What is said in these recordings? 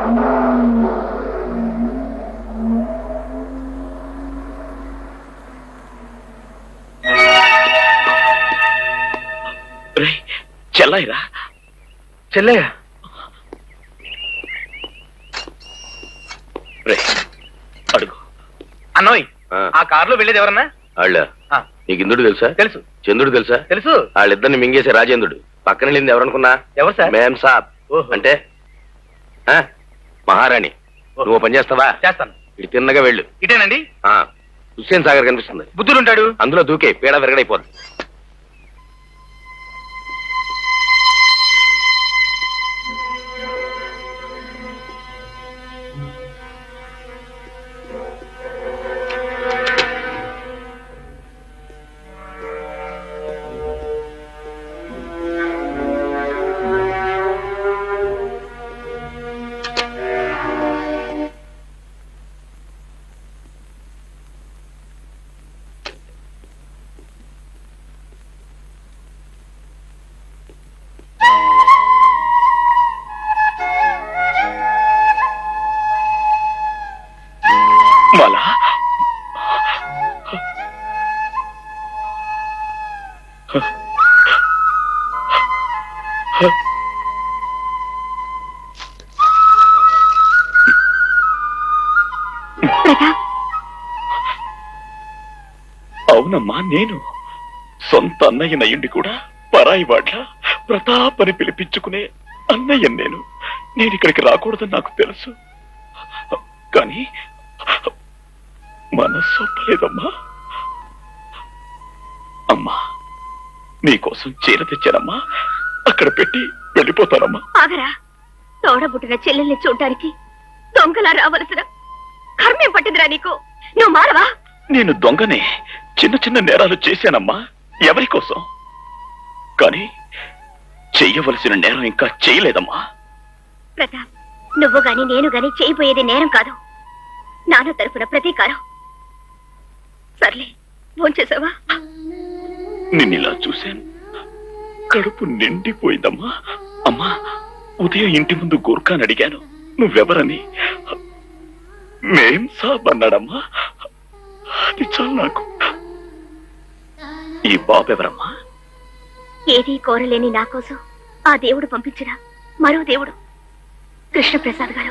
రేయ్, చెల్లాయిరా చెల్లయ్య రే అడుగు అన్నోయ్ ఆ కారులో వెళ్ళేది ఎవరన్నా వాళ్ళ ఆ, నీకు ఇంద్రుడు తెలుసా తెలుసు చంద్రుడు తెలుసా తెలుసు వాళ్ళిద్దరిని మింగేసే రాజేంద్రుడు పక్కన వెళ్ళింది ఎవరనుకున్నా ఎవరు సార్ మేం సాబ్ ఓహో. అంటే ఆ? మహారాణి ఓహో. నువ్వు పని చేస్తావా చేస్తాను ఇటు తిన్నగా వెళ్ళు ఇటేనండి ఆ హుస్సేన్ సాగర్ కనిపిస్తుంది బుద్ధుడు ఉంటాడు అందులో దూకే పీడ విరగడైపోద్ది మలా అవునమ్మా నేను సొంత అన్నయ్యనయ్యుండి కూడా పరాయి వాడ్ల ప్రతాప్ అని పిలిపించుకునే అన్నయ్య నేను నేను ఇక్కడికి రాకూడదని నాకు తెలుసు కానీ మనస్సు ఒప్పలేదమ్మా అమ్మా నీకోసం చీర తెచ్చానమ్మా అక్కడ పెట్టి వెళ్ళిపోతానమ్మా ఆగరా తోడబుట్టిన చెల్లెల్ని చూడ్డానికి దొంగలా రావలసిన కర్మేం పట్టిందిరా నీకు నువ్వు మారవా నేను దొంగనే చిన్న చిన్న నేరాలు చేశానమ్మా ఎవరి కోసం కానీ చెయ్యవలసిన నేరం ఇంకా చేయలేదమ్మా ప్రతాప్ నువ్వు గాని నేను గాని చేయబోయేది నేరం కాదు నాన్న తరపున ప్రతీకారం సర్లే భోంచేసావా నిన్నిలా చూశాను కడుపు నిండిపోయిందమ్మా అమ్మా ఉదయం ఇంటి ముందు గోర్ఖాన్ అడిగాను నువ్వెవరని మేం సాబ్ అన్నాడమ్మా అది చాలు నాకు ఈ బాబెవరమ్మా ఏదీ కోరలేని నా కోసం ఆ దేవుడు పంపించిన మరో దేవుడు కృష్ణప్రసాద్ గారు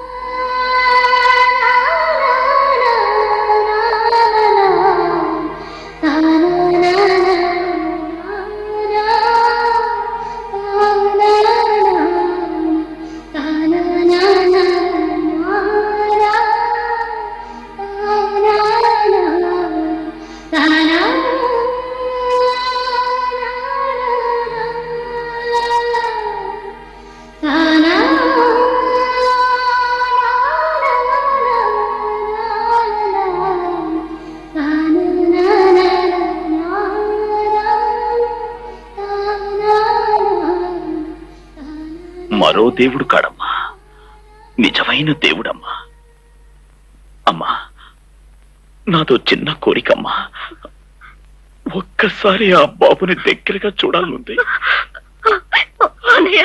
మరో దేవుడు కాడమ్మా నిజమైన దేవుడమ్మా అమ్మా నాదో చిన్న కోరికమ్మా ఒక్కసారి ఆ బాబుని దగ్గరగా చూడాలనుంది అన్నయ్య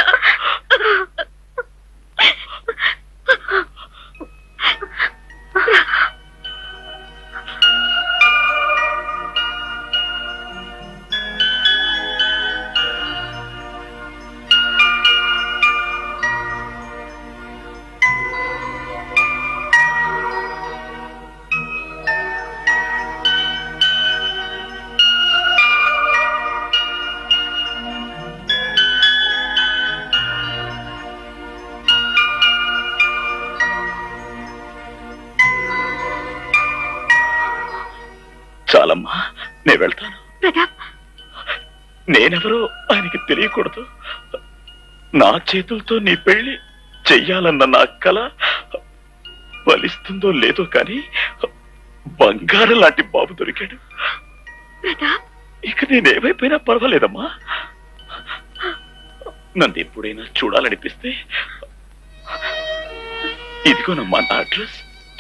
చాలమ్మా నేను వెళ్తాను ప్రతాప్ నేనెవరో ఆయనకి తెలియకూడదు నా చేతులతో నీ పెళ్లి చెయ్యాలన్న నా కల ఫలిస్తుందో లేదో కానీ బంగారం లాంటి బాబు దొరికాడు ప్రతాప్ ఇక నేనేమైపోయినా పర్వాలేదమ్మా నన్ను ఎప్పుడైనా చూడాలనిపిస్తే ఇదిగోనమ్మా నా అడ్రస్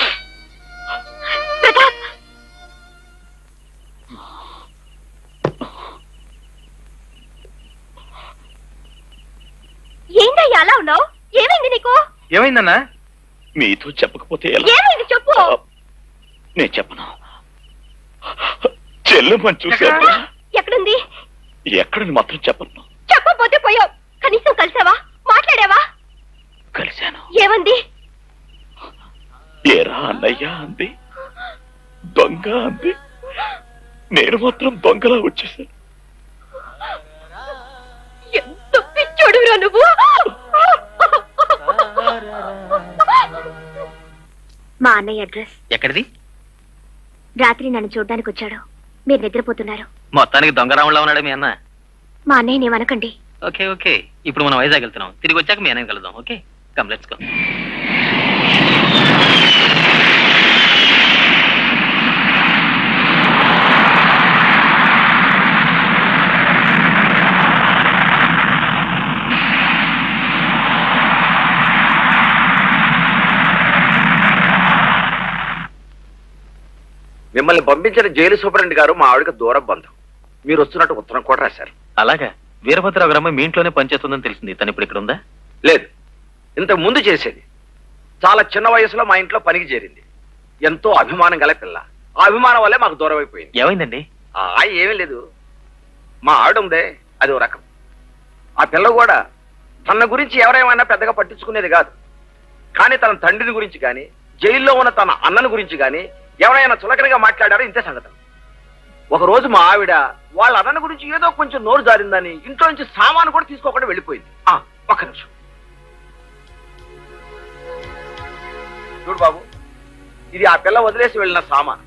ప్రతాప్ ఏంటయ్యా అలా ఉన్నావు ఏమైంది నీకు ఏమైందన్నా మీతో చెప్పకపోతే ఎలా ఏమైంది చెప్పు నేను చెప్పను చెల్లెమ్మని చూశాను ఎక్కడుంది ఎక్కడని మాత్రం చెప్పను చెప్పకపోతే పోయావు కనీసం కలిసావా మాట్లాడావా కలిశాను ఏమంది ఏరా అన్నయ్య అంది దొంగ అంది నేను మాత్రం దొంగలా వచ్చేసాను ఎంత పిచ్చోడురా నువ్వు మా అన్నయ్య అడ్రస్ ఎక్కడిది రాత్రి నన్ను చూడ్డానికి వచ్చాడు మీరు నిద్రపోతున్నారు మొత్తానికి దొంగ రాములా ఉన్నాడు మీ అన్న మా అన్నయ్య ఏమనకండి ఓకే ఓకే ఇప్పుడు మనం వైజాగ్ వెళ్తున్నాం తిరిగి వచ్చాక మీ అన్నయ్య కలుద్దాం ఓకే కమ్ లెట్స్ గో మిమ్మల్ని పంపించిన జైలు సూపరింటెండెంట్ గారు మా ఆవిడకి దూర బంధం మీరు వస్తున్నట్టు ఉత్తరం కూడా రాశారు అలాగా వీరభద్రరావు గారమ్మ మీ ఇంట్లోనే పనిచేస్తుందని తెలిసింది తను ఇప్పుడు ఇక్కడ ఉందా లేదు ఇంతకు ముందు చేసేది చాలా చిన్న వయసులో మా ఇంట్లో పనికి చేరింది ఎంతో అభిమానం గల పిల్ల ఆ అభిమానం వల్లే మాకు దూరం అయిపోయింది ఏమైందండి ఆ ఏమీ లేదు మా ఆవిడ ఉందే అది ఓ రకం ఆ పిల్ల కూడా తన గురించి ఎవరేమైనా పెద్దగా పట్టించుకునేది కాదు కానీ తన తండ్రిని గురించి కానీ జైల్లో ఉన్న తన అన్నని గురించి కానీ ఎవరైనా చులకనగా మాట్లాడారో ఇంతే సంగతి ఒక రోజు మా ఆవిడ వాళ్ళ అన్నని గురించి ఏదో కొంచెం నోరు జారిందని ఇంట్లో నుంచి సామాను కూడా తీసుకోకుండా వెళ్ళిపోయింది ఆ ఒక్క నిమిషం చూడు బాబు ఇది ఆ పిల్ల వదిలేసి వెళ్ళిన సామాను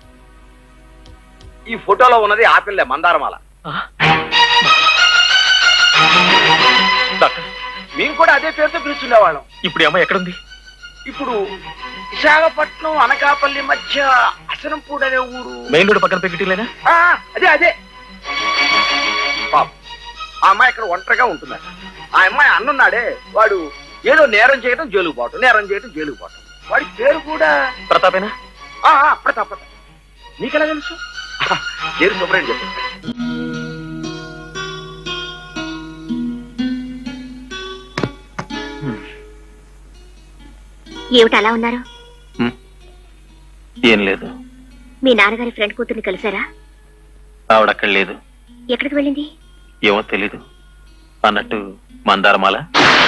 ఈ ఫోటోలో ఉన్నది ఆ పిల్లే మందారమాల డాక్టర్ మేము కూడా అదే పేరుతో పిలుస్తుండేవాళ్ళం ఇప్పుడు ఈ అమ్మాయి ఎక్కడుంది ఇప్పుడు విశాఖపట్నం అనకాపల్లి మధ్య అసనంపూడి అనే ఊరు మెయిన్ రోడ్ పక్కన పెట్టి ఆ, అదే అదే పాపం ఆ అమ్మాయి ఇక్కడ ఒంటరిగా ఉంటుందట ఆ అమ్మాయి అన్నున్నాడే వాడు ఏదో నేరం చేయడం జైలుకు పోవటం నేరం చేయడం జైలుకు పోవటం వాడి పేరు కూడా ప్రతాపేనా ఆ, ఆ, ప్రతాప్ ప్రతాప్ నీకెలా తెలుసు ఆ, జైలు సూపరింట్ చెప్పు ఏమిటి అలా ఉన్నారు ఏం లేదు మీ నాన్నగారి ఫ్రెండ్ కూతుర్ని కలిసారా ఆవిడ అక్కడ లేదు ఎక్కడికి వెళ్ళింది ఏమో తెలీదు అన్నట్టు మందారమాల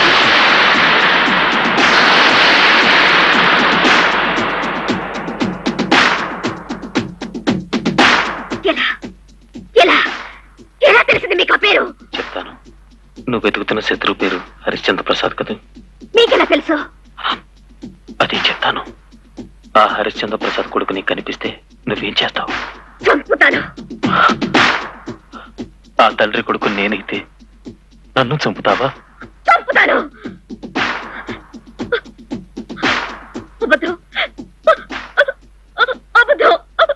ఎలా ఎలా ఎలా తెలిసింది మీకు ఆ పేరు చెప్తాను నువ్వు వెతుకుతున్న శత్రువు పేరు హరిశ్చంద్ర ప్రసాద్ కదా మీకెలా తెలుసు అది చెప్తాను ఆ హరిశ్చంద్ర ప్రసాద్ కొడుకు నీకు కనిపిస్తే నువ్వేం చేస్తావు చంపుతాను ఆ తండ్రి కొడుకు నేనైతే నన్ను చంపుతావా చంపుతాను అబద్ధం అబద్ధం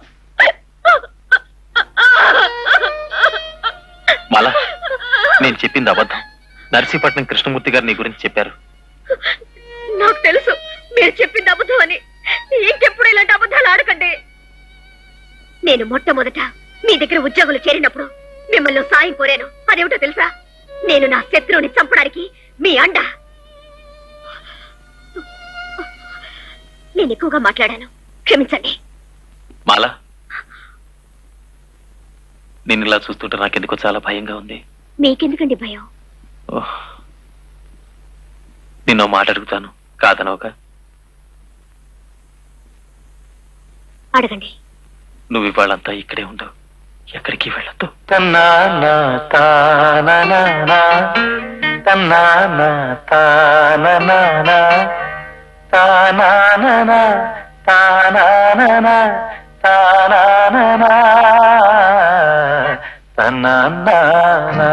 మళ్ళా నేను చెప్పింది అబద్ధం నర్సీపట్నం కృష్ణమూర్తి గారు నీ గురించి చెప్పారు నాకు తెలుసు మీరు చెప్పింది అబద్ధం అని ఇంకెప్పుడు ఇలాంటి అబద్ధాలు ఆడకండి నేను మొట్టమొదట మీ దగ్గర ఉద్యోగులు చేరినప్పుడు మిమ్మల్ని ఓ సాయం కోరాను అదేమిటో తెలుసా నేను నా శత్రువుని చంపడానికి మీ అండ నేను ఎక్కువగా మాట్లాడాను క్షమించండి మాలా నిన్ను ఇలా చూస్తుంటే నాకెందుకో చాలా భయంగా ఉంది మీకెందుకండి భయం ఓహ్. నిన్నో మాట అడుగుతాను కాదనవక అడగండి నువ్వు ఇవాళంతా ఇక్కడే ఉండవు ఎక్కడికి వెళ్ళొద్దు తన్నానా తాననానా తన్నానా తాననానా తానాననా తానాననా తానాననా తన్నానా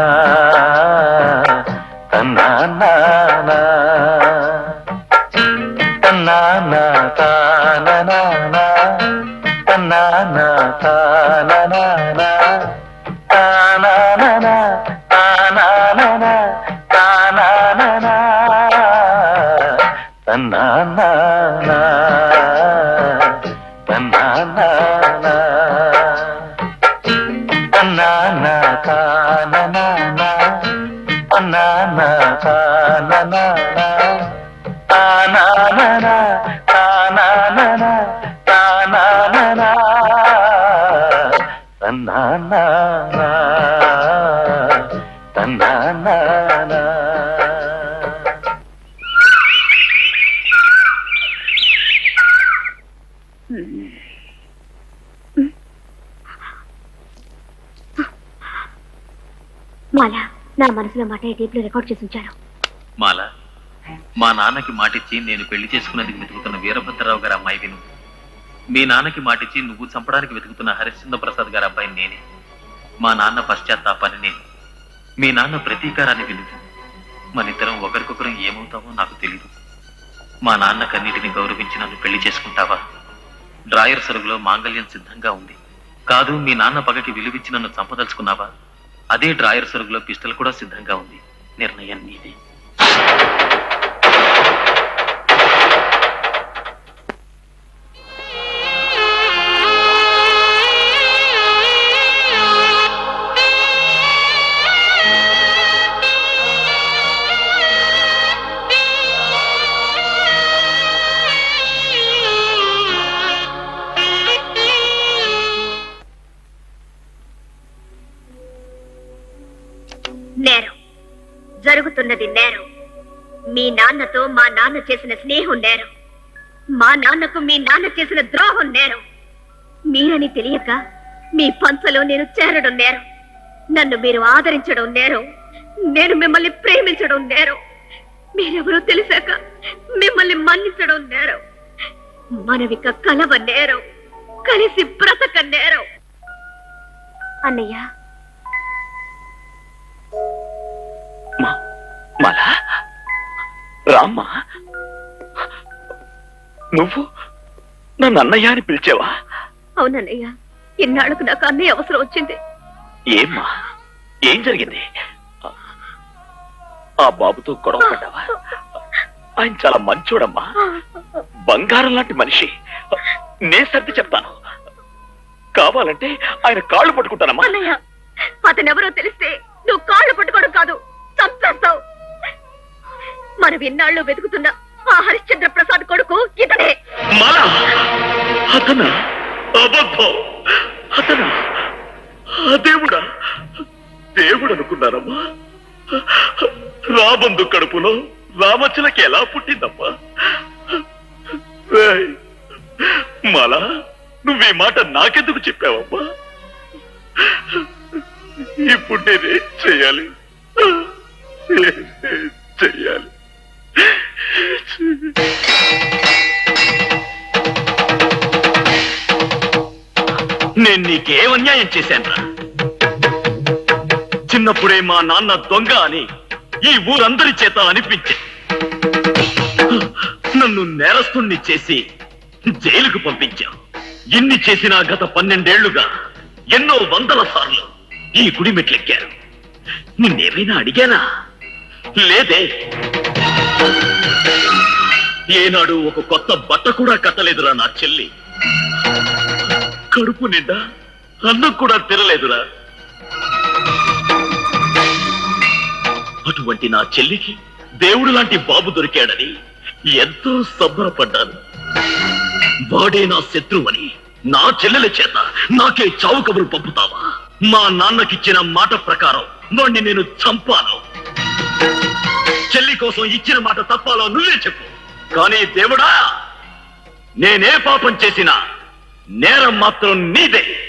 తన్నానా తన్నానా తాననానా తన్నానా తాననానా తానాననా తానాననా తానాననా తన్నానా తన్నానా తన్నానా తాననానా తన్నానా తాననానా తానాననా తన్నానా తన్నానా మాల నా మనసులో మాట ఈ టేప్ లో రికార్డ్ చేసి ఉంచాను మాల మా నాన్నకి మాటిచ్చి నేను పెళ్లి చేసుకునేందుకు వెతుకుతున్న వీరభద్రరావు గారి అమ్మాయి విను మీ నాన్నకి మాటిచ్చి నువ్వు చంపడానికి వెతుకుతున్న హరిశ్చంద్ర ప్రసాద్ గారి అబ్బాయి నేనే మా నాన్న పశ్చాత్తాపాన్ని నేను మీ నాన్న ప్రతీకారాన్ని విలువు మనిద్దరం ఒకరికొకరం ఏమవుతామో నాకు తెలీదు మా నాన్న కన్నిటిని గౌరవించి నన్ను పెళ్లి చేసుకుంటావా డ్రాయర్ సరుగులో మాంగళ్యం సిద్ధంగా ఉంది కాదు మీ నాన్న పగకి విలువిచ్చి నన్ను చంపదలుచుకున్నావా అదే డ్రాయర్ సరుగులో పిస్టల్ కూడా సిద్ధంగా ఉంది నిర్ణయం నీదే నేరం జరుగుతున్నది నేరం మీ నాన్నతో మా నాన్న చేసిన స్నేహం నేరం మా నాన్నకు మీ నాన్న చేసిన ద్రోహం నేరం మీరని తెలియక మీ పంచలో నేను చేరడం నేరం నన్ను మీరు ఆదరించడం నేరం నేను మిమ్మల్ని ప్రేమించడం నేరం మీరెవరో తెలిసాక మిమ్మల్ని మన్నించడం నేరం మనవిక కలవ నేరం కలిసి బ్రతక నేరం అన్నయ్య మా మాలా రామ్మా నువ్వు నన్ను అన్నయ్య అని పిలిచావా అవునన్నయ్య ఇన్నాళ్ళకు నాకు అన్నయ్య అవసరం వచ్చింది ఏమ్మా ఏం జరిగింది ఆ బాబుతో గొడవ పడ్డావా ఆయన చాలా మంచోడమ్మా బంగారం లాంటి మనిషి నే సర్ది చెప్తాను కావాలంటే ఆయన కాళ్ళు పట్టుకుంటానమ్మా అన్నయ్య అతనెవరో తెలిస్తే నువ్వు కాళ్ళు పట్టుకోవడం కాదు చంపేస్తావు మనం ఇన్నాళ్ళు వెతుకుతున్న ఆ హరిశ్చంద్ర ప్రసాద్ కొడుకు ఇతనే మాలా అతన అబద్ధం అతన ఆ దేవుడా దేవుడు అనుకున్నారమ్మా రాబందు కడుపులో రామచిలకి ఎలా పుట్టిందమ్మా రేయ్, మాలా నువ్వీ మాట నాకెందుకు చెప్పావమ్మా ఇప్పుడు నేనేం చెయ్యాలి చెయ్యాలి నేను నీకేం అన్యాయం చేశాను చిన్నప్పుడే మా నాన్న దొంగ అని ఈ ఊరందరి చేత అనిపించే నన్ను నేరస్తుణ్ణి చేసి జైలుకు పంపించావు ఇన్ని చేసిన గత పన్నెండేళ్లుగా ఎన్నో వందల సార్లు ఈ గుడి మెట్లెక్కారు నిన్నేమైనా అడిగానా లేదే ఏనాడు ఒక కొత్త బట్ట కూడా కట్టలేదురా నా చెల్లి కడుపు నిండా అన్నం కూడా తినలేదురా అటువంటి నా చెల్లికి దేవుడు లాంటి బాబు దొరికాడని ఎంతో సంబరపడ్డాను వాడే నా శత్రువని నా చెల్లెల చేత నాకే చావు కబురు పంపుతావా మా నాన్నకిచ్చిన మాట ప్రకారం వాణ్ణి నేను చంపాను చెల్లి కోసం ఇచ్చిన మాట తప్పాలో నువ్వే చెప్పు కానీ దేవుడా నేనే పాపం చేసినా నేరం మాత్రం నీదే